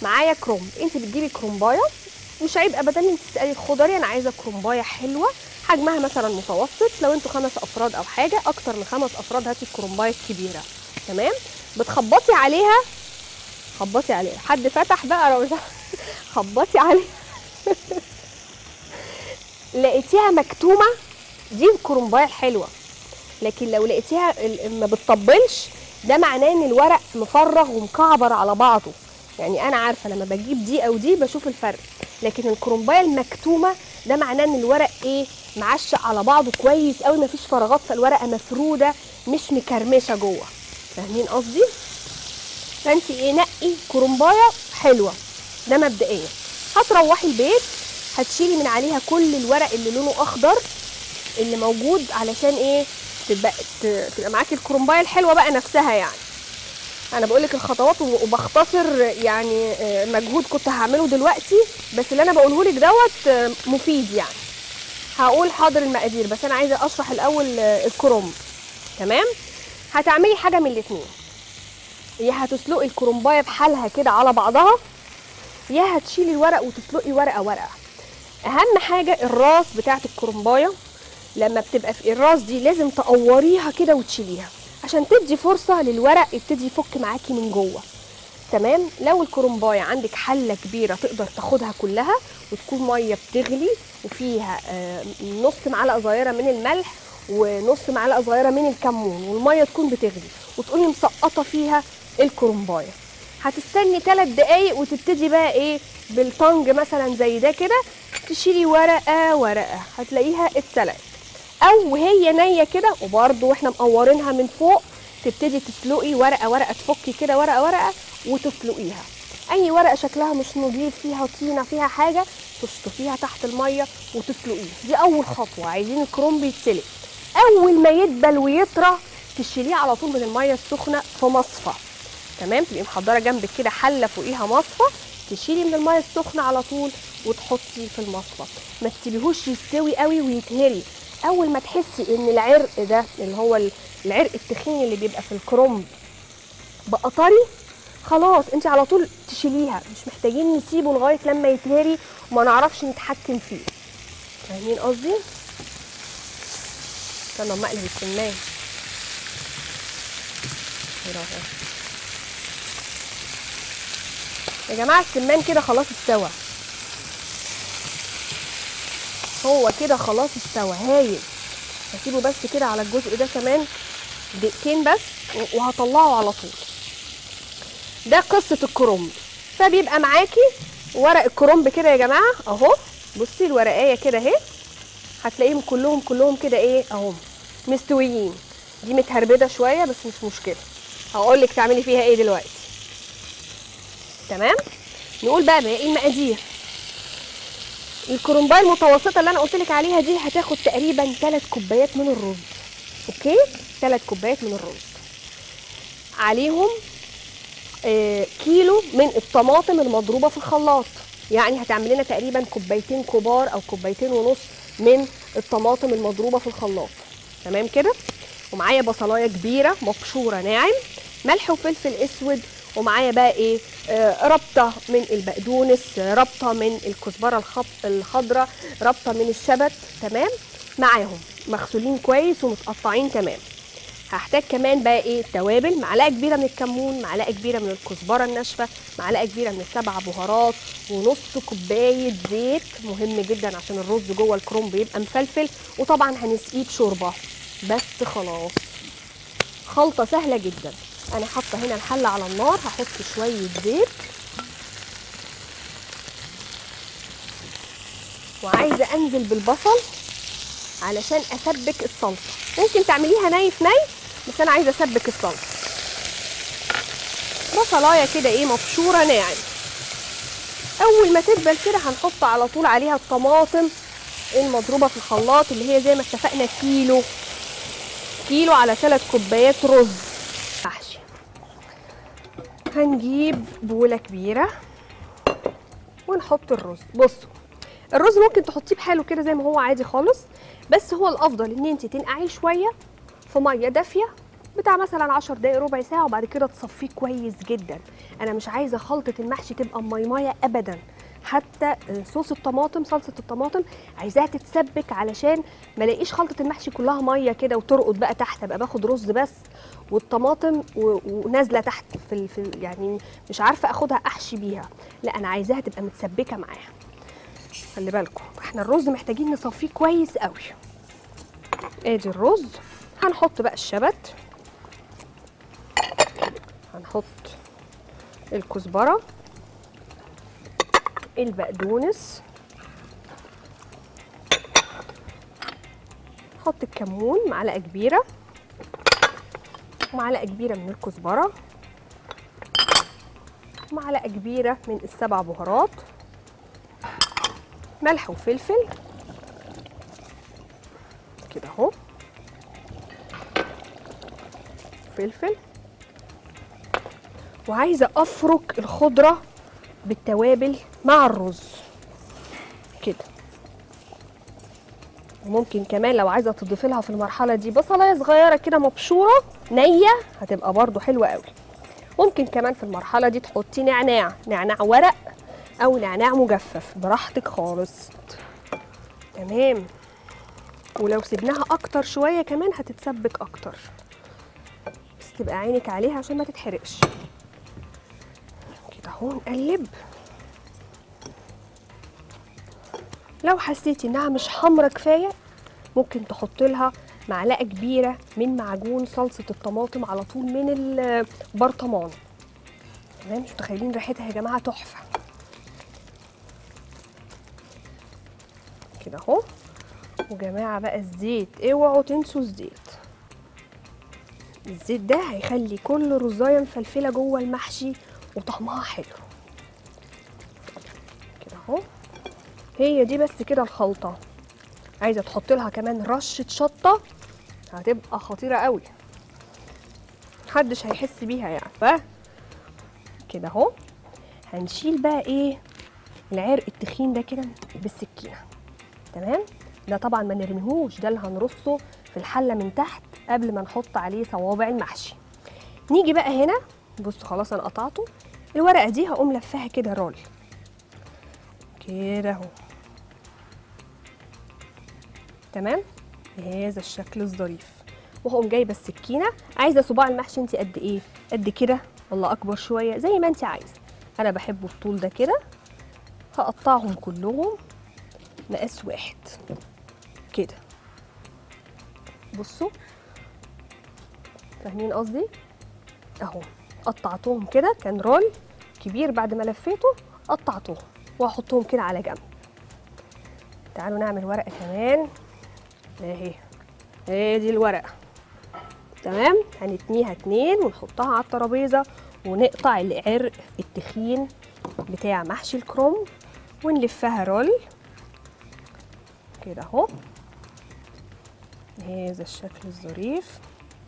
معايا كرومب انت بتجيبي كرومبايه مش عيب ابدا انت تسالي الخضري انا عايزه كرومبايه حلوه حجمها مثلا متوسط لو انتوا خمس افراد او حاجه اكتر من خمس افراد هاتي الكرومبايه الكبيره تمام بتخبطي عليها خبطي عليها حد فتح بقى لو مش خبطي عليها لقيتيها مكتومه دي الكرومبايه الحلوه لكن لو لقيتيها ال- ما بتطبلش ده معناه ان الورق مفرغ ومكعبر على بعضه يعني انا عارفه لما بجيب دي او دي بشوف الفرق لكن الكرومبايه المكتومه ده معناه ان الورق ايه معشق على بعضه كويس قوي مفيش فراغات فالورقه مفروده مش مكرمشه جوه فاهمين قصدي فانت ايه نقي كرومبايه حلوه ده مبدئيا هتروحي البيت هتشيلي من عليها كل الورق اللي لونه اخضر اللي موجود علشان ايه تبقى ت- تبقى معاكي الكرومبايه الحلوه بقى نفسها يعني انا بقول لك الخطوات و- وبختصر يعني آه، مجهود كنت هعمله دلوقتي بس اللي انا بقوله لك دوت آه، مفيد يعني هقول حاضر المقادير بس انا عايزه اشرح الاول آه، الكرنب تمام هتعملي حاجه من الاتنين يا هتسلقي الكرنبايه بحالها كده على بعضها يا هتشيلي الورق وتسلقي ورقه ورقه اهم حاجه الراس بتاعه الكرنبايه لما بتبقى في الراس دي لازم تقوريها كده وتشيليها عشان تدي فرصه للورق يبتدي يفك معاكي من جوه تمام لو الكرنبايه عندك حله كبيره تقدر تاخدها كلها وتكون ميه بتغلي وفيها آه، نص معلقه صغيره من الملح ونص معلقه صغيره من الكمون والميه تكون بتغلي وتقومي مسقطه فيها الكرنبايه هتستني ثلاث دقايق وتبتدي بقى ايه بالطنج مثلا زي ده كده تشيلي ورقه ورقه هتلاقيها اتسلقت او وهي نيه كده وبرده واحنا مقورينها من فوق تبتدي تسلقي ورقه ورقه تفكي كده ورقه ورقه وتسلقيها اي ورقه شكلها مش نظيف فيها طينه فيها حاجه تشطفيها تحت الميه وتسلقيها دي اول خطوه عايزين الكرنب يتسلق اول ما يدبل ويطرى تشيليه على طول من الميه السخنه في مصفى تمام تبقي محضره جنبك كده حله فوقيها مصفى تشيلي من الميه السخنه على طول وتحطي في المصفى ما تسيبيهوش يستوي قوي ويتهري اول ما تحسي ان العرق ده اللي هو ال- العرق التخين اللي بيبقى في الكرنب بقى طري خلاص انت على طول تشيليها مش محتاجين نسيبه لغايه لما يتهري وما نعرفش نتحكم فيه فاهمين قصدي استنى اما اقلب السمان كده اهو. يا جماعه السمان كده خلاص استوى هو كده خلاص استوى هايل هسيبه بس كده على الجزء ده كمان دقيقتين بس و- وهطلعه على طول ده قصه الكرنب فبيبقى معاكي ورق الكرنب كده يا جماعه اهو بصي الورقايه كده اهي هتلاقيهم كلهم كلهم كده ايه اهو مستويين دي متهربده شويه بس مش مشكله هقول لك تعملي فيها ايه دلوقتي تمام نقول بقى باقي المقادير الكرنبايه المتوسطه اللي انا قلت لك عليها دي هتاخد تقريبا 3 كوبايات من الرز اوكي 3 كوبايات من الرز عليهم آه، كيلو من الطماطم المضروبه في الخلاط يعني هتعمل لنا تقريبا كوبايتين كبار او كوبايتين ونص من الطماطم المضروبه في الخلاط تمام كده ومعايا بصلايه كبيره مبشوره ناعم ملح وفلفل اسود ومعايا بقى ايه آه ربطه من البقدونس آه، ربطه من الكزبره الخط- الخضراء ربطه من الشبت تمام معاهم مغسولين كويس ومتقطعين تمام هحتاج كمان بقى ايه توابل معلقه كبيره من الكمون معلقه كبيره من الكزبره الناشفه معلقه كبيره من السبع بهارات ونص كوبايه زيت مهم جدا عشان الرز جوه الكرنب يبقى مفلفل وطبعا هنسقيه بشوربه بس خلاص خلطه سهله جدا انا حاطه هنا الحله على النار هحط شويه زيت وعايزه انزل بالبصل علشان اسبك الصلصه ممكن تعمليها ني في ني بس انا عايزه اسبك الصلصه بصلايه كده ايه مبشوره ناعم اول ما تدبل كده هنحط على طول عليها الطماطم المضروبه في الخلاط اللي هي زي ما اتفقنا كيلو كيلو على ثلاث كوبايات رز محشي هنجيب بوله كبيره ونحط الرز بصوا الرز ممكن تحطيه بحاله كده زي ما هو عادي خالص بس هو الافضل ان انت تنقعيه شويه في ميه دافيه بتاع مثلا 10 دقايق ربع ساعه وبعد كده تصفيه كويس جدا انا مش عايزه خلطه المحشي تبقى ميميه ابدا حتى آه، صوص الطماطم صلصه الطماطم عايزاها تتسبك علشان ما الاقيش خلطه المحشي كلها ميه كده وترقد بقى تحت ابقى باخد رز بس والطماطم و- ونازله تحت في, ال- في ال- يعني مش عارفه اخدها احشي بيها لا انا عايزاها تبقى متسبكه معاها خلي بالكم احنا الرز محتاجين نصفيه كويس قوي ادي الرز هنحط بقى الشبت هنحط الكزبره البقدونس نحط الكمون معلقه كبيره معلقه كبيره من الكزبره معلقه كبيره من السبع بهارات ملح وفلفل كده اهو فلفل وعايزه افرك الخضره بالتوابل مع الرز كده وممكن كمان لو عايزه تضيفي لها في المرحله دي بصلايه صغيره كده مبشوره نيه هتبقى برضو حلوه قوي ممكن كمان في المرحله دي تحطي نعناع نعناع ورق او نعناع مجفف براحتك خالص تمام ولو سيبناها اكتر شويه كمان هتتسبك اكتر بس تبقى عينك عليها عشان ما تتحرقش كده اهو نقلب لو حسيتي انها مش حمرا كفايه ممكن تحط لها معلقه كبيره من معجون صلصه الطماطم على طول من البرطمان تمام مش متخيلين ريحتها يا جماعه تحفه كده اهو وجماعه بقى الزيت اوعوا تنسوا الزيت الزيت ده هيخلي كل رزايه مفلفله جوه المحشي وطعمها حلو كده اهو هي دي بس كده الخلطه عايزه تحط لها كمان رشه شطه هتبقى خطيره قوي محدش هيحس بيها يعني ف كده اهو هنشيل بقى ايه العرق التخين ده كده بالسكينه تمام ده طبعا ما نرميهوش ده اللي هنرصه في الحله من تحت قبل ما نحط عليه صوابع المحشي نيجي بقى هنا بصوا خلاص انا قطعته الورقه دي هقوم لفاها كده رول كده اهو تمام بهذا الشكل الظريف وهقوم جايبه السكينه عايزه صباع المحشي انت قد ايه قد كده والله اكبر شويه زي ما انت عايزه انا بحبه الطول ده كده هقطعهم كلهم مقاس واحد كده بصوا فاهمين قصدي اهو قطعتهم كده كان رول كبير بعد ما لفيته قطعتهم واحطهم كده على جنب تعالوا نعمل ورقه كمان اهي اهي دي الورقه تمام هنتنيها اتنين ونحطها على الترابيزه ونقطع العرق التخين بتاع محشي الكرنب ونلفها رول كده اهو بهذا الشكل الظريف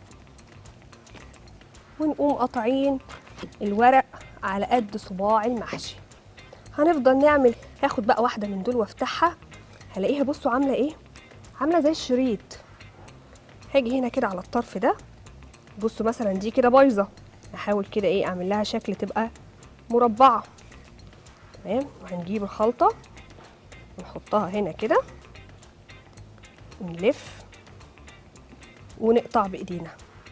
ونقوم قاطعين الورق على قد صباع المحشي هنفضل نعمل هاخد بقى واحده من دول وافتحها هلاقيها بصوا عامله ايه عامله زي الشريط هاجي هنا كده على الطرف ده بصوا مثلا دي كده بايظه احاول كده ايه اعمل لها شكل تبقى مربعه تمام وهنجيب الخلطه ونحطها هنا كده ونلف ونقطع بايدينا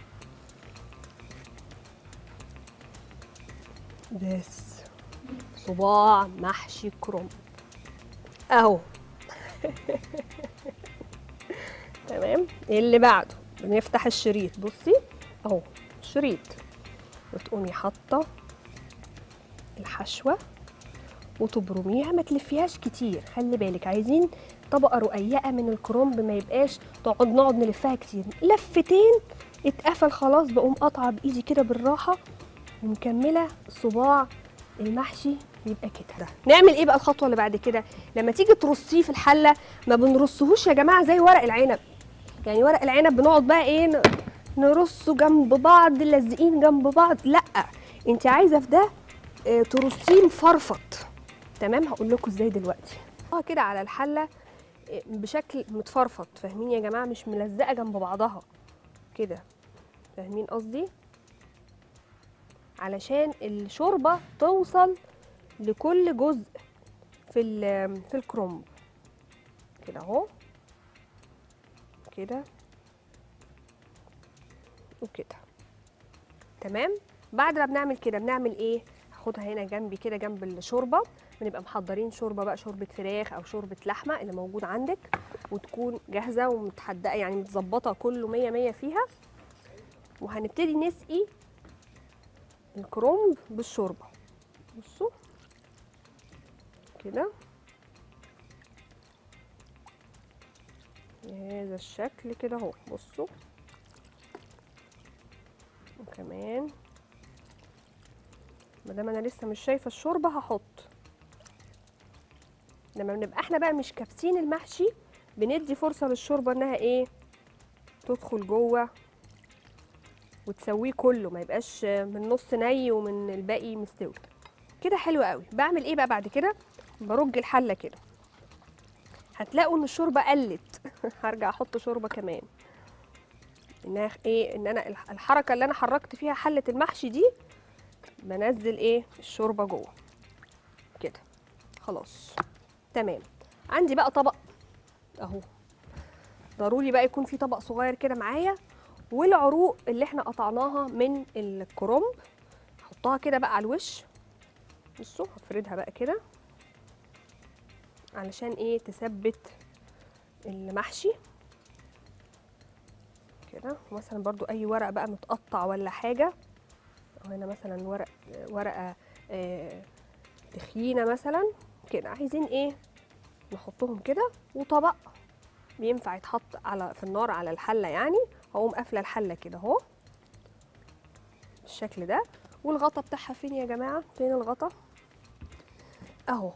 بس صباع محشي كرنب اهو تمام اللي بعده بنفتح الشريط بصي اهو شريط وتقومي حاطه الحشوه وتبرميها ما تلفيهاش كتير خلي بالك عايزين طبقه رقيقه من الكرنب ما يبقاش تقعد نقعد نلفها كتير لفتين اتقفل خلاص بقوم قاطعه بايدي كده بالراحه ومكمله صباع المحشي يبقى كده نعمل ايه بقى الخطوه اللي بعد كده لما تيجي ترصيه في الحله ما بنرصهوش يا جماعه زي ورق العنب يعني ورق العنب بنقعد بقى ايه ن- نرصه جنب بعض لازقين جنب بعض لا انت عايزه في ده آه، ترصيه مفرفط تمام هقول لكم ازاي دلوقتي اه كده على الحله آه، بشكل متفرفط فاهمين يا جماعه مش ملزقه جنب بعضها كده فاهمين قصدي علشان الشوربه توصل لكل جزء في ال- في الكرنب كده اهو كده وكده تمام بعد ما بنعمل كده بنعمل ايه هاخدها هنا جنبي كده جنب الشوربه بنبقى محضرين شوربه بقى شوربه فراخ او شوربه لحمه اللي موجود عندك وتكون جاهزه ومتحدقه يعني متظبطه كله مية مية فيها وهنبتدي نسقي الكرنب بالشوربه بصوا كده بهذا الشكل كده اهو بصوا وكمان ما دام انا لسه مش شايفه الشوربه هحط لما بنبقى احنا بقى مش كابسين المحشي بندي فرصه للشوربه انها ايه تدخل جوه وتسويه كله ما يبقاش من نص ني ومن الباقي مستوي كده حلو قوي بعمل ايه بقى بعد كده برج الحله كده هتلاقوا ان الشوربه قلت هرجع احط شوربه كمان انها ايه ان انا الح- الحركه اللي انا حركت فيها حله المحشي دي بنزل ايه الشوربه جوه كده خلاص تمام عندي بقى طبق اهو ضروري بقى يكون في طبق صغير كده معايا والعروق اللي احنا قطعناها من الكرنب احطها كده بقى على الوش بصوا هفردها بقى كده علشان ايه تثبت المحشي كده مثلا برضو اي ورق بقى متقطع ولا حاجه او هنا مثلا ورق ورقه آه، تخينه مثلا كده عايزين ايه نحطهم كده وطبق بينفع يتحط على في النار على الحله يعني هقوم قافله الحله كده اهو بالشكل ده والغطا بتاعها فين يا جماعه فين الغطا اهو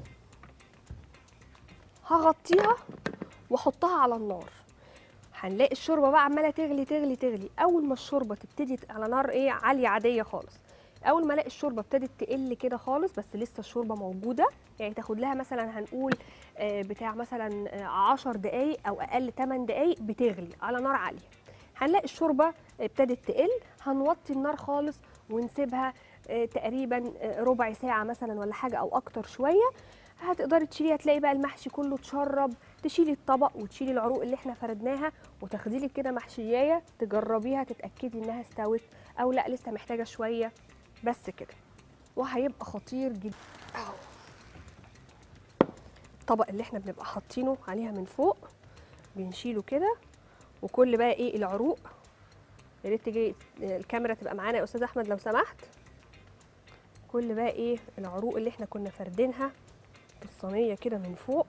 هغطيها واحطها على النار هنلاقي الشوربه بقى عماله تغلي تغلي تغلي اول ما الشوربه تبتدي ت- على نار ايه عاليه عاديه خالص اول ما الاقي الشوربه ابتدت تقل كده خالص بس لسه الشوربه موجوده يعني تاخد لها مثلا هنقول آه، بتاع مثلا آه، 10 دقايق او اقل 8 دقايق بتغلي على نار عاليه هنلاقي الشوربه ابتدت تقل هنوطي النار خالص ونسيبها آه، تقريبا آه، ربع ساعه مثلا ولا حاجه او اكتر شويه هتقدري تشيليها تلاقي بقى المحشي كله اتشرب تشيلي الطبق وتشيلي العروق اللي احنا فردناها وتاخدي لك كده محشيايه تجربيها تتاكدي انها استوت او لا لسه محتاجه شويه بس كده وهيبقى خطير جدا اهو الطبق اللي احنا بنبقى حاطينه عليها من فوق بنشيله كده وكل بقى ايه العروق يا ريت تجي الكاميرا تبقى معانا يا استاذ احمد لو سمحت كل بقى ايه العروق اللي احنا كنا فردينها في الصينيه كده من فوق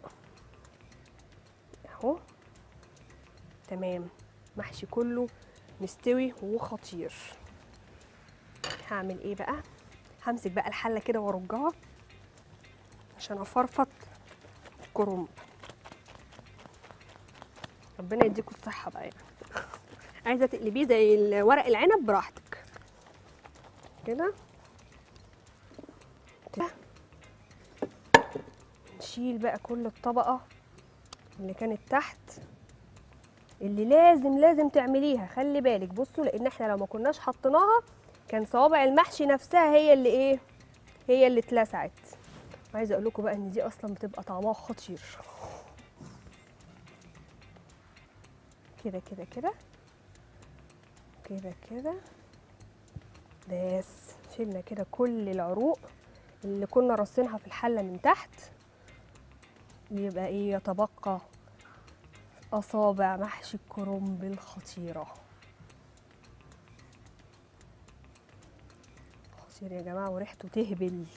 اهو تمام محشي كله مستوي وخطير هعمل ايه بقى همسك بقى الحله كده وارجها عشان افرفط الكرنب ربنا يديكوا الصحه بقى يعني عايزه تقلبيه زي ورق العنب براحتك كده كده. نشيل بقى كل الطبقه اللي كانت تحت اللي لازم لازم تعمليها خلي بالك بصوا لان احنا لو ما كناش حطيناها كان صوابع المحشي نفسها هي اللي ايه هي اللي اتلسعت عايزه اقول لكم بقى ان دي اصلا بتبقى طعمها خطير كده كده كده كده كده بس شلنا كده كل العروق اللي كنا رصينها في الحله من تحت يبقى ايه يتبقى اصابع محشي الكرنب الخطيره خطير يا جماعه وريحته تهبل